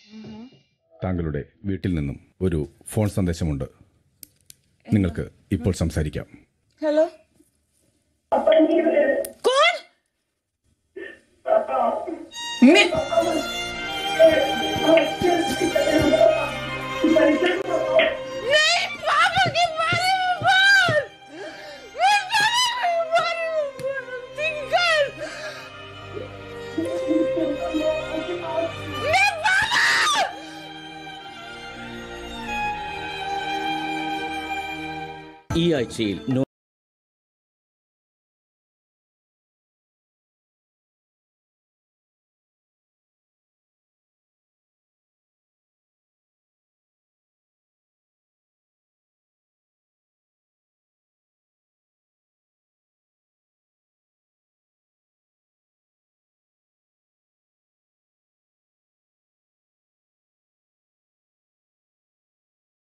താങ്കളുടെ വീട്ടിൽ നിന്നും ഒരു ഫോൺ സന്ദേശമുണ്ട് നിങ്ങൾക്ക് ഇപ്പോൾ സംസാരിക്കാം हेलो कौन मैं नहीं पापा के बारे में बात मैं पापा के बारे में बात टिंकर मैं पापा ഈ ആഴ്ചയിൽ